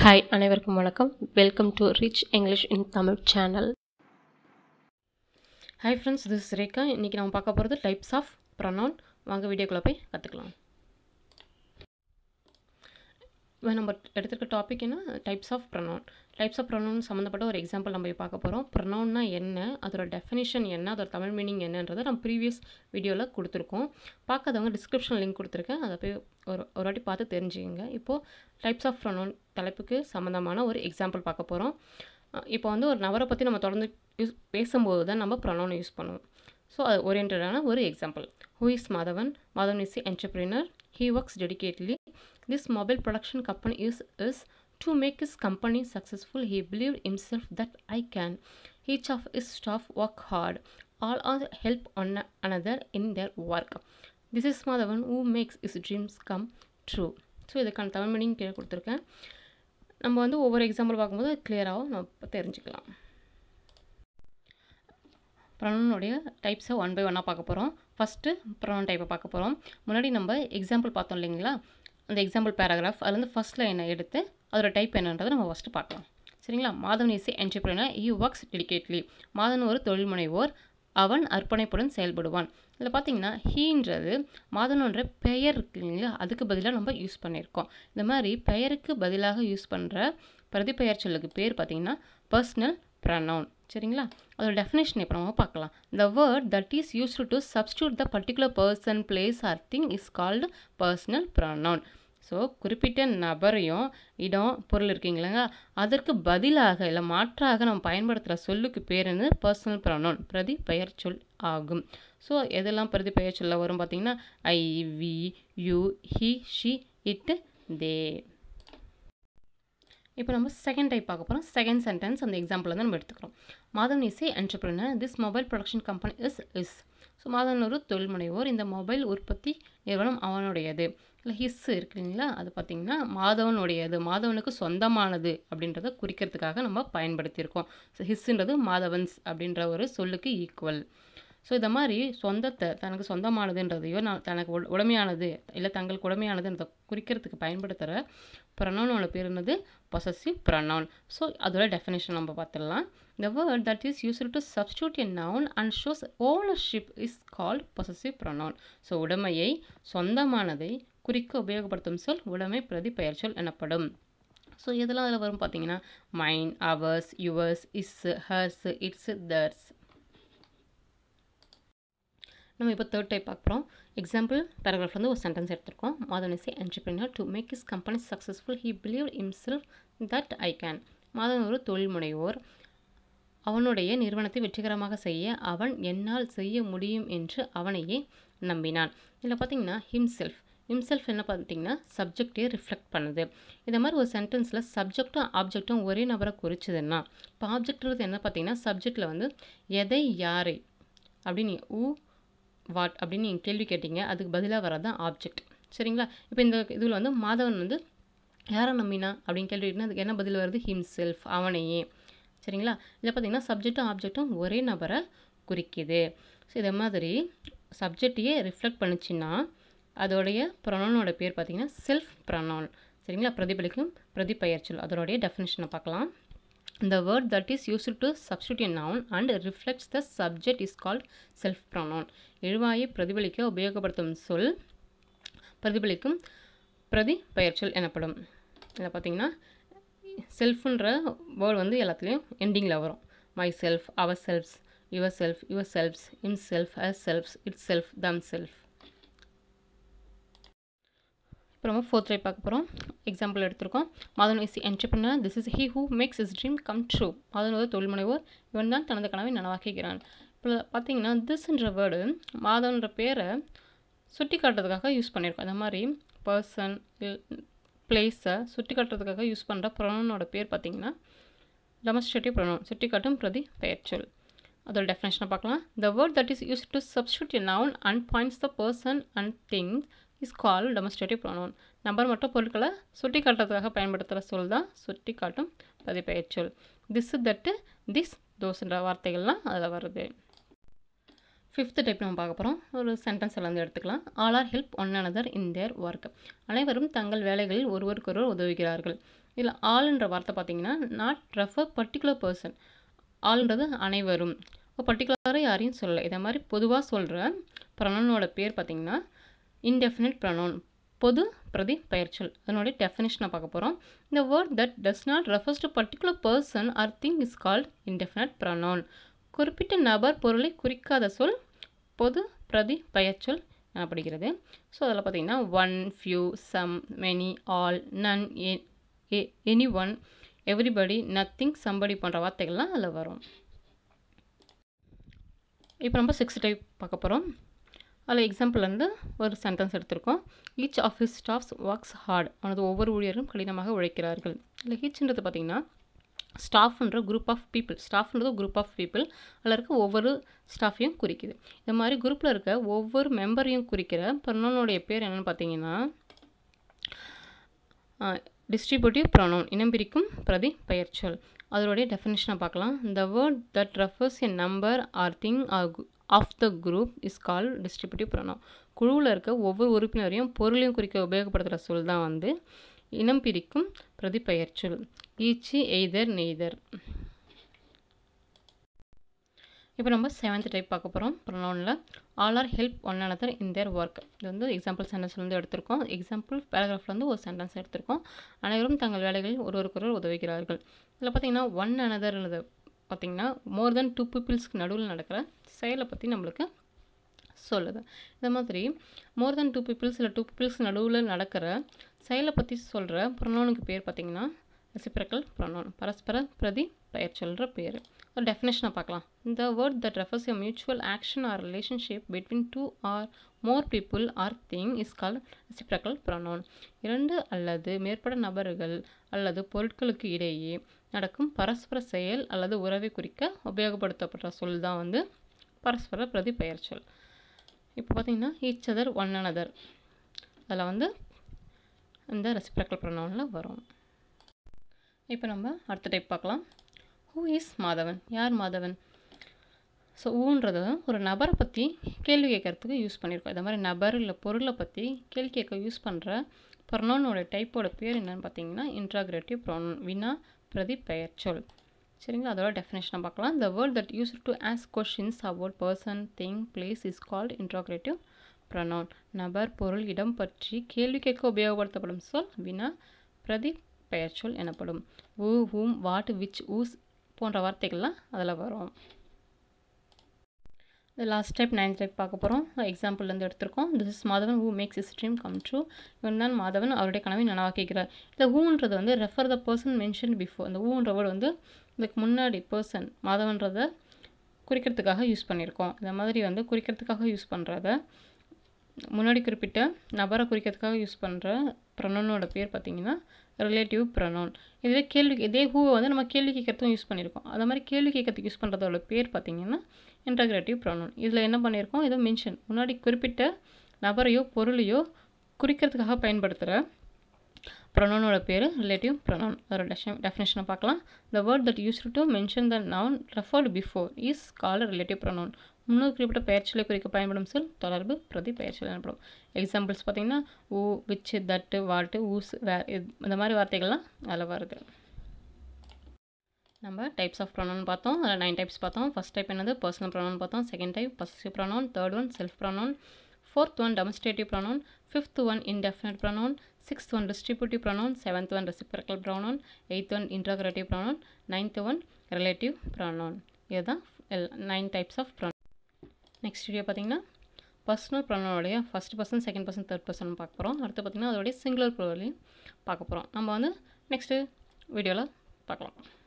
Hi அனைவருக்கும் வணக்கம் welcome to rich English in Tamil channel hi friends this Rekha இன்றைக்கி நம்ம பார்க்க போகிறது டைப்ஸ் ஆஃப் ப்ரொனவுன் வாங்க வீடியோக்குள்ளே போய் கற்றுக்கலாம் இப்போ நம்ம எடுத்துருக்க டாபிக் என்ன types of pronoun types of pronoun சம்மந்தப்பட்ட ஒரு எக்ஸாம்பிள் நம்ம போய் பார்க்க போகிறோம் ப்ரொனவுன்னா என்ன அதோட டெஃபினிஷன் என்ன அதோட தமிழ் மீனிங் என்னன்றதை நம்ம ப்ரீவியஸ் வீடியோவில் கொடுத்துருக்கோம் பார்க்காதவங்க டிஸ்கிரிப்ஷன் லிங்க் கொடுத்துருக்கேன் அதை போய் ஒரு ஒரு வாட்டி பார்த்து தெரிஞ்சுக்கங்க இப்போது டைப்ஸ் ஆஃப் ப்ரொனவுன் தலைப்புக்கு சம்மந்தமான ஒரு எக்ஸாம்பிள் பார்க்க போகிறோம் இப்போ வந்து ஒரு நபரை பற்றி நம்ம தொடர்ந்து யூஸ் பேசும்போது தான் நம்ம ப்ரொனவுன் யூஸ் பண்ணுவோம் ஸோ அது ஓரியன்டான ஒரு example who is Madhavan Madhavan is entrepreneur he works dedicatedly this mobile production company is his to make his company successful he believe himself that I can each of his staff work hard all are help one another in their work this is Madhavan who makes his dreams come true so இதுக்கான Tamil meaning கீழே கொடுத்துருக்கேன் நம்ம வந்து ஒவ்வொரு example பார்க்கும்போது கிளியராகவும் நம்ம தெரிஞ்சுக்கலாம் ப்ரொனனுடைய டைப்ஸை one by ஒன்னாக பார்க்க போகிறோம் ஃபஸ்ட்டு ப்ரொனன் டைப்பை பார்க்க போகிறோம் முன்னாடி நம்ம எக்ஸாம்பிள் பார்த்தோம் இல்லைங்களா அந்த எக்ஸாம்பிள் பேராகிராஃப் அதுலேருந்து ஃபஸ்ட் லைனை எடுத்து அதோட டைப் என்னன்றதை நம்ம ஃபஸ்ட்டு பார்க்கலாம் சரிங்களா Madhavan is a entrepreneur he works dedicatedly Madhavan ஒரு தொழில் முனைவோர் அவன் அர்ப்பணிப்புடன் செயல்படுவான் இதில் பார்த்தீங்கன்னா ஹீன்றது மாதவன்ற பெயர் இருக்கு இல்லைங்களா அதுக்கு பதிலாக நம்ம யூஸ் பண்ணியிருக்கோம் இந்த மாதிரி பெயருக்கு பதிலாக யூஸ் பண்ணுற பிரதிபெயர் சொல்லுக்கு பேர் பார்த்தீங்கன்னா பர்சனல் ப்ரனவுன் சரிங்களா அதோட டெஃபினேஷன் இப்போ நம்ம பார்க்கலாம் the word that is used to substitute the particular person place or thing is called personal pronoun so குறிப்பிட்ட நபரையும் இடம் பொருள் இருக்கீங்களா அதற்கு பதிலாக இல்லை மாற்றாக நம்ம பயன்படுத்துகிற சொல்லுக்கு பேர் என்ன பர்சனல் ப்ரனவுன் பிரதி பெயர் சொல் ஆகும் ஸோ எதெல்லாம் பிரதி பெயர் சொல்ல வரும் பார்த்தீங்கன்னா I we you he she it they இப்போ நம்ம செகண்ட் டைப் பார்க்க போகிறோம் செகண்ட் சென்டென்ஸ் அந்த எக்ஸாம்பிள் தான் நம்ம எடுத்துக்கிறோம் Madhavan is a entrepreneur this mobile production company is his so Madhavan ஒரு தொழில் முனைவோர் இந்த மொபைல் உற்பத்தி நிறுவனம் அவனுடையது இல்லை ஹிஸ் இருக்குங்களா அது பார்த்திங்கன்னா மாதவனுடையது மாதவனுக்கு சொந்தமானது அப்படின்றத குறிக்கிறதுக்காக நம்ம பயன்படுத்தியிருக்கோம் ஸோ ஹிஸ்ஸுன்றது மாதவன்ஸ் அப்படின்ற ஒரு சொல்லுக்கு ஈக்குவல் ஸோ இந்த மாதிரி சொந்தத்தை தனக்கு சொந்தமானதுன்றதையோ நான் தனக்கு உடமையானது இல்லை தங்களுக்கு உடமையானதுன்றதை குறிக்கிறதுக்கு பயன்படுத்துகிற ப்ரனவுனோட பேர் என்னது பொசசிவ் ப்ரனவுன் ஸோ அதோட டெஃபினேஷன் நம்ம பார்த்துடலாம் the word that is use to substitute a noun and shows ownership is called possessive pronoun so உடைமையை சொந்தமானதை குறிக்க உபயோகப்படுத்தும் சொல் உடைமை பிரதி பெயர் சொல் எனப்படும் ஸோ இதெல்லாம் அதில் வரும் பார்த்தீங்கன்னா mine ours yours his hers its theirs நம்ம இப்போ தேர்ட் டைப் பார்க்குறோம் எக்ஸாம்பிள் பேராகிராஃப் வந்து ஒரு சென்டென்ஸ் எடுத்திருக்கோம் Madhavan is a entrepreneur to make his company successful he believe himself that I can Madhavan ஒரு தொழில் முனைவோர் அவனுடைய நிறுவனத்தை வெற்றிகரமாக செய்ய அவன் என்னால் செய்ய முடியும் என்று அவனையே நம்பினான் இதில் பார்த்தீங்கன்னா ஹிம்செல்ஃப் ஹிம்செல்ஃப் என்ன பார்த்தீங்கன்னா சப்ஜெக்டே ரிஃப்ளெக்ட் பண்ணுது இந்த மாதிரி ஒரு சென்டென்ஸில் சப்ஜெக்டும் ஆப்ஜெக்டும் ஒரே நபரை குறிச்சதுன்னா இப்போ ஆப்ஜெக்ட்றது என்ன பார்த்தீங்கன்னா சப்ஜெக்டில் வந்து எதை யாரை அப்படின்னு ஊ வாட் அப்படின்னு நீங்கள் கேள்வி கேட்டீங்க அதுக்கு பதிலாக வர்றது தான் ஆப்ஜெக்ட் சரிங்களா இப்போ இந்த இதில் வந்து மாதவன் வந்து யாரை நம்பினா அப்படின்னு கேள்வி கேட்டிங்கன்னா அதுக்கு என்ன பதில் வருது ஹிம்செல்ஃப் அவனையே சரிங்களா இதில் பார்த்தீங்கன்னா சப்ஜெக்டும் ஆப்ஜெக்டும் ஒரே நபரை குறிக்குது ஸோ இதை மாதிரி சப்ஜெக்டையே ரிஃப்ளெக்ட் பண்ணுச்சுன்னா அதோடைய ப்ரொனோனோட பேர் பார்த்தீங்கன்னா செல்ஃப் ப்ரொனவுன் சரிங்களா பிரதிபலிக்கும் பிரதிபெயர்ச்சொல் அதோடைய டெஃபினேஷனை பார்க்கலாம் The word that is used to substitute a noun and reflects the subject is called self pronoun. எழுவாயை பிரதிபலிக்க உபயோகப்படுத்தும் சொல் பிரதிபலிக்கும் பிரதி பெயர்ச்சொல் எனப்படும் இதில் பார்த்தீங்கன்னா செல்ஃபுன்ற வேர்டு வந்து எல்லாத்துலேயும் எண்டிங்கில் வரும் myself ourselves yourself yourselves himself us selves itself themself இப்போ நம்ம ஃபோர்த் டைப் பார்க்க போகிறோம் எக்ஸாம்பிள் எடுத்திருக்கோம் Madhavan is entrepreneur this is he who makes is dream come true Madhavan ஒரு தொழில் முனைவோர் இவன் தான் தனது கனவை நனவாக்குகிறான் இப்போ பார்த்தீங்கன்னா திஸ்ன்ற வேர்டு மாதவன்ற பேரை சுட்டி காட்டுறதுக்காக யூஸ் பண்ணியிருக்கோம் அந்த மாதிரி பர்சன் பிளேஸை சுட்டி காட்டுறதுக்காக யூஸ் பண்ணுற ப்ரொனோனோட பேர் பார்த்தீங்கன்னா டெமன்ஸ்ட்ரேட்டிவ் ப்ரொனோன் சுட்டி காட்டும் பிரதி பெயர்ச்சொல் அதோட டெஃபினேஷனை பார்க்கலாம் the word that is use to substitute a noun and points the person and things is call demonstrative pronoun number மற்றும் பொருட்களை சுட்டி காட்டுறதுக்காக பயன்படுத்துகிற சொல் தான் சுட்டி காட்டும் பதிப்பெயர் சொல் திஸ் தட்டு திஸ் தோஸ்ன்ற வார்த்தைகள்லாம் அதில் வருது ஃபிஃப்த் டைப் நம்ம பார்க்க போகிறோம் ஒரு சென்டென்ஸ் எல்லாம் வந்து எடுத்துக்கலாம் all are help one another in their work அனைவரும் தங்கள் வேலைகளில் ஒருவருக்கொருவர் உதவுகிறார்கள் இதில் ஆல்ன்ற வார்த்தை பார்த்தீங்கன்னா நாட் ரெஃபர் பர்டிகுலர் பர்சன் ஆல்ன்றது அனைவரும் இப்போ பர்டிகுலராக யாரையும் சொல்லலை இதை மாதிரி பொதுவாக சொல்கிற ப்ரொனோனோட பேர் பார்த்தீங்கன்னா இன்டெஃபினிட் ப்ரொனோன் பொது பிரதி பெயர்ச்சொல் அதனுடைய டெஃபினேஷனை பார்க்க போகிறோம் இந்த word that does not refers to particular person or thing is called indefinite pronoun குறிப்பிட்ட நபர் பொருளை குறிக்காத சொல் பொது பிரதி பெயர்ச்சொல் எனப்படுகிறது ஸோ அதில் பார்த்தீங்கன்னா one few some many all none any one everybody nothing somebody போன்ற வார்த்தைகள்லாம் அதில் வரும் இப்போ நம்ம சிக்ஸ்த் டைப் பார்க்க போகிறோம் அதில் எக்ஸாம்பிள் வந்து ஒரு சென்டென்ஸ் எடுத்திருக்கோம் each office staffs works hard அவனது ஒவ்வொரு ஊழியரும் கடினமாக உழைக்கிறார்கள் இல்லை ஈச்ன்றது பார்த்திங்கன்னா ஸ்டாஃப்ன்ற குரூப் ஆஃப் பீப்புள் ஸ்டாஃப்ன்றது குரூப் ஆஃப் பீப்புள் அதில் இருக்க ஒவ்வொரு ஸ்டாஃபையும் குறிக்குது இந்த மாதிரி குரூப்பில் இருக்க ஒவ்வொரு மெம்பரையும் குறிக்கிற ப்ரொனோனுடைய பேர் என்னென்னு பார்த்தீங்கன்னா டிஸ்ட்ரிபியூட்டிவ் ப்ரொனவுன் இனம் பிரிக்கும் பிரதி பெயர்ச்சொல் அதனுடைய டெஃபினேஷனை பார்க்கலாம் the word that refers a number or thing of the group is call distributive pronoun குழுவில் இருக்க ஒவ்வொரு உறுப்பினரையும் பொருளையும் குறிக்க உபயோகப்படுத்துகிற சொல் தான் வந்து இனம் பிரிக்கும் பிரதி பெயர்ச்சொல் ஈச்சி எய்தர் நெய்தர் இப்போ நம்ம செவன்த் டைப் பார்க்க போகிறோம் ப்ரொனவுனில் all are help one another in their work இது வந்து எக்ஸாம்பிள் சென்டென்ஸ்லேருந்து எடுத்திருக்கோம் எக்ஸாம்பிள் பேராகிராஃப்லேருந்து ஒரு சென்டென்ஸ் எடுத்திருக்கோம் அனைவரும் தங்கள் வேலைகளில் ஒருவருக்கொருவர் உதவுகிறார்கள் இதில் பார்த்தீங்கன்னா ஒன் அனதர்ன்றது பார்த்தீங்கன்னா மோர் தென் டூ பீப்புள்ஸ்க்கு நடுவில் நடக்கிற செயலை பற்றி நம்மளுக்கு சொல்லுது இந்த மாதிரி மோர் தென் டூ பீப்புள்ஸ் இல்லை டூ பீப்புள்ஸ் நடுவில் நடக்கிற செயலை பற்றி சொல்கிற ப்ரொனோனுக்கு பேர் பார்த்தீங்கன்னா ரெசிப்ரக்கல் ப்ரொனோன் பரஸ்பர பிரதி பெயர் சொல்கிற பேர் ஒரு டெஃபினேஷனை பார்க்கலாம் இந்த word that refers a mutual action or relationship between two or more people or thing is call reciprocal pronoun இரண்டு அல்லது மேற்பட்ட நபர்கள் அல்லது பொருட்களுக்கு இடையே நடக்கும் பரஸ்பர செயல் அல்லது உறவை குறிக்க உபயோகப்படுத்தப்படுற சொல் தான் வந்து பரஸ்பர பிரதி பெயர் சொல் இப்போ பார்த்தீங்கன்னா ஈச் அதர் ஒன் அனதர் அதில் வந்து இந்த ரெசிப்ரக்கல் ப்ரொனவுனில் வரும் இப்போ நம்ம அடுத்த டைப் பார்க்கலாம் ஹூ இஸ் மாதவன் யார் மாதவன் ஸோ ஊன்றது ஒரு நபரை பற்றி கேள்வி கேட்கறதுக்கு யூஸ் பண்ணியிருக்கோம் இந்த மாதிரி நபர் இல்லை பொருளை பற்றி கேள்வி கேட்க யூஸ் பண்ணுற ப்ரொனோனோட டைப்போட பேர் என்னென்னு பார்த்தீங்கன்னா இன்ட்ராகிரேட்டிவ் ப்ரொனோன் வினா பிரதி பெயர் சொல் சரிங்களா அதோட டெஃபினேஷனை பார்க்கலாம் the word that use to ask questions about person thing place is called interrogative pronoun நபர் பொருள் இடம் பற்றி கேள்வி கேட்க உபயோகப்படுத்தப்படும் சொல் வினா பிரதி பெயர்ச்சொல் எனப்படும் ஊ ஹூம் வாட் விச் ஊஸ் போன்ற வார்த்தைகள்லாம் அதில் வரும் இந்த லாஸ்ட் டைப் நைன்த் டைப் பார்க்க போகிறோம் எக்ஸாம்பிள்லேருந்து எடுத்திருக்கோம் this is Madhavan who makes is dream come true இவன் தான் மாதவன் அவருடைய கனவை நனவாக்கிக்கிறார் இந்த ஹூன்றது வந்து refer the person mention before இந்த ஹூன்ற வேர்டு வந்து இதுக்கு முன்னாடி பர்சன் மாதவன்றதை குறிக்கிறதுக்காக யூஸ் பண்ணியிருக்கோம் இந்த மாதிரி வந்து குறிக்கிறதுக்காக யூஸ் பண்ணுறத முன்னாடி குறிப்பிட்ட நபரை குறிக்கிறதுக்காக யூஸ் பண்ணுற ப்ரொனோனோட பேர் பார்த்தீங்கன்னா ரிலேட்டிவ் ப்ரொனோன் இதுவே கேள்வி இதே ஹூவை வந்து நம்ம கேள்வி கேட்கறதுக்கும் யூஸ் பண்ணியிருக்கோம் அது மாதிரி கேள்வி கேட்கறதுக்கு யூஸ் பண்ணுறதோட பேர் பார்த்தீங்கன்னா இன்டகிரேட்டிவ் ப்ரொனோன் இதில் என்ன பண்ணியிருக்கோம் ஏதோ மென்ஷன் முன்னாடி குறிப்பிட்ட நபரையோ பொருளையோ குறிக்கிறதுக்காக பயன்படுத்துகிற ப்ரொனோனோட பேர் ரிலேட்டிவ் ப்ரொனோன் அதோட டெஃப டெஃபினேஷனை பார்க்கலாம் the word that use to mention the noun referred before is call relative pronoun முன்னோர் குறிப்பிட்ட பெயர்ச்சொல்லை குறிக்க பயன்படும் சொல் தொடர்பு பிரதி பெயர்ச்சொல் எனப்படும் எக்ஸாம்பிள்ஸ் பார்த்தீங்கன்னா ஊ விச் தட்டு வாட்டு ஊஸ் வே இந்த மாதிரி வார்த்தைகள்லாம் அதில் வருது நம்ம டைப்ஸ் ஆஃப் ப்ரொனவுன் பார்த்தோம் அதில் நைன் டைப்ஸ் பார்த்தோம் ஃபஸ்ட் டைப் என்னது பர்சனல் ப்ரொனவுன் பார்த்தோம் second type passive pronoun third one self pronoun fourth one demonstrative pronoun fifth one indefinite pronoun sixth one distributive pronoun seventh one reciprocal pronoun eighth one interrogative pronoun ninth one relative pronoun இதுதான் nine types of pronoun next video பார்த்தீங்கன்னா personal ப்ரொனோடைய first person second person third person பார்க்க போகிறோம் அடுத்து பார்த்திங்கன்னா அதோடைய singular ப்ரோலையும் பார்க்க போகிறோம் நம்ம வந்து நெக்ஸ்ட்டு வீடியோவில் பார்க்கலாம்